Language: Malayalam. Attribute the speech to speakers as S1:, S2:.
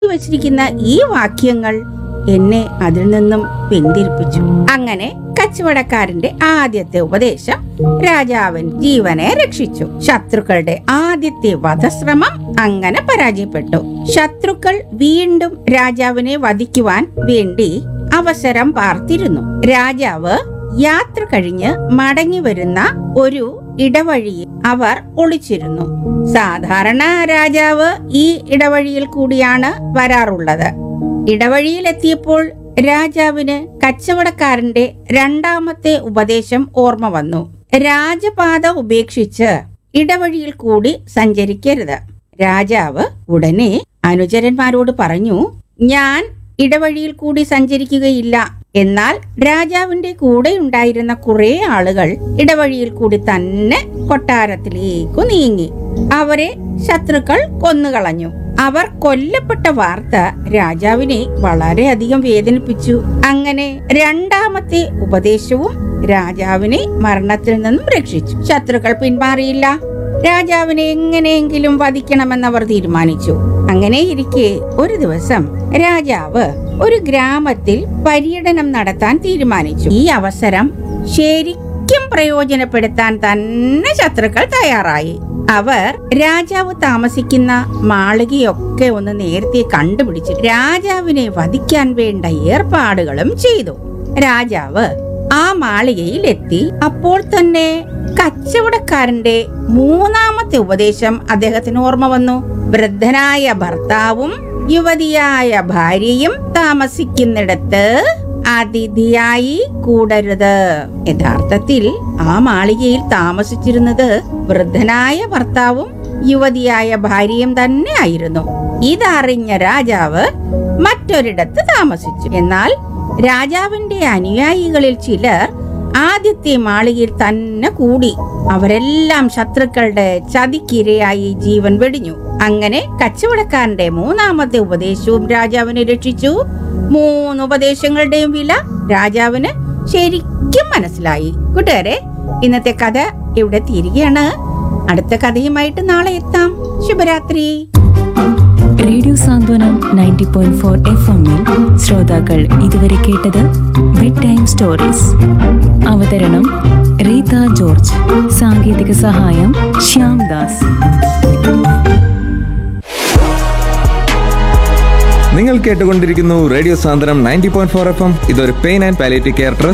S1: വച്ചിരിക്കുന്ന ഈ വാക്യങ്ങൾ എന്നെ അതിൽ നിന്നും പിന്തിരിപ്പിച്ചു അങ്ങനെ കച്ചവടക്കാരന്റെ ആദ്യത്തെ ഉപദേശം രാജാവൻ ജീവനെ രക്ഷിച്ചു ശത്രുക്കളുടെ ആദ്യത്തെ വധശ്രമം അങ്ങനെ പരാജയപ്പെട്ടു ശത്രുക്കൾ വീണ്ടും രാജാവിനെ വധിക്കുവാൻ വേണ്ടി അവസരം പാർത്തിരുന്നു രാജാവ് യാത്ര കഴിഞ്ഞ് മടങ്ങി വരുന്ന ഒരു ഇടവഴിയിൽ അവർ ഒളിച്ചിരുന്നു സാധാരണ രാജാവ് ഈ ഇടവഴിയിൽ കൂടിയാണ് വരാറുള്ളത് ഇടവഴിയിലെത്തിയപ്പോൾ രാജാവിന് കച്ചവടക്കാരന്റെ രണ്ടാമത്തെ ഉപദേശം ഓർമ്മ വന്നു രാജപാത ഉപേക്ഷിച്ച് ഇടവഴിയിൽ കൂടി സഞ്ചരിക്കരുത് രാജാവ് ഉടനെ അനുചരന്മാരോട് പറഞ്ഞു ഞാൻ ഇടവഴിയിൽ കൂടി സഞ്ചരിക്കുകയില്ല എന്നാൽ രാജാവിന്റെ കൂടെ ഉണ്ടായിരുന്ന കുറെ ആളുകൾ ഇടവഴിയിൽ കൂടി തന്നെ കൊട്ടാരത്തിലേക്കു നീങ്ങി അവരെ ശത്രുക്കൾ കൊന്നുകളഞ്ഞു അവർ കൊല്ലപ്പെട്ട വാർത്ത രാജാവിനെ വളരെയധികം വേദനിപ്പിച്ചു അങ്ങനെ രണ്ടാമത്തെ ഉപദേശവും രാജാവിനെ മരണത്തിൽ നിന്നും രക്ഷിച്ചു ശത്രുക്കൾ പിന്മാറിയില്ല രാജാവിനെ എങ്ങനെയെങ്കിലും വധിക്കണമെന്നവർ തീരുമാനിച്ചു അങ്ങനെ ഇരിക്കെ ഒരു ദിവസം രാജാവ് ഒരു ഗ്രാമത്തിൽ പര്യടനം നടത്താൻ തീരുമാനിച്ചു ഈ അവസരം ശരിക്കും പ്രയോജനപ്പെടുത്താൻ തന്നെ ശത്രുക്കൾ തയ്യാറായി അവർ രാജാവ് താമസിക്കുന്ന മാളികയൊക്കെ ഒന്ന് നേരത്തെ കണ്ടുപിടിച്ച് രാജാവിനെ വധിക്കാൻ വേണ്ട ഏർപ്പാടുകളും ചെയ്തു രാജാവ് ആ മാളികയിൽ എത്തി അപ്പോൾ തന്നെ കച്ചവടക്കാരന്റെ മൂന്നാമത്തെ ഉപദേശം അദ്ദേഹത്തിന് ഓർമ്മ വന്നു വൃദ്ധനായ ഭർത്താവും യുവതിയായ ഭാര്യയും താമസിക്കുന്നിടത്ത് അതിഥിയായി കൂടരുത് യഥാർത്ഥത്തിൽ ആ മാളികയിൽ താമസിച്ചിരുന്നത് വൃദ്ധനായ ഭർത്താവും യുവതിയായ ഭാര്യയും തന്നെ ആയിരുന്നു ഇതറിഞ്ഞ രാജാവ് മറ്റൊരിടത്ത് താമസിച്ചു എന്നാൽ രാജാവിന്റെ അനുയായികളിൽ ചിലർ ആദ്യത്തെ മാളികയിൽ തന്നെ കൂടി അവരെല്ലാം ശത്രുക്കളുടെ ചതിക്കിരയായി ജീവൻ വെടിഞ്ഞു അങ്ങനെ കച്ചവടക്കാരന്റെ മൂന്നാമത്തെ ഉപദേശവും രാജാവിനെ രക്ഷിച്ചു മൂന്ന് ഉപദേശങ്ങളുടെയും വില രാജാവിന് ശരിക്കും മനസ്സിലായി കൂട്ടുകാരെ ഇന്നത്തെ കഥ ഇവിടെ തീരുകയാണ് അടുത്ത കഥയുമായിട്ട് നാളെ എത്താം ശുഭരാത്രി
S2: radio Santhwanam ninety point four F എമ്മിൽ ശ്രോതാക്കൾ ഇതുവരെ കേട്ടത് ബെഡ് ടൈം സ്റ്റോറീസ് അവതരണം റീത ജോർജ് സാങ്കേതിക സഹായം ശ്യാം ദാസ്
S3: നിങ്ങൾ കേട്ടുകൊണ്ടിരിക്കുന്നു radio Sandram ninety point four F M ഇതൊരു pain and palliative care trust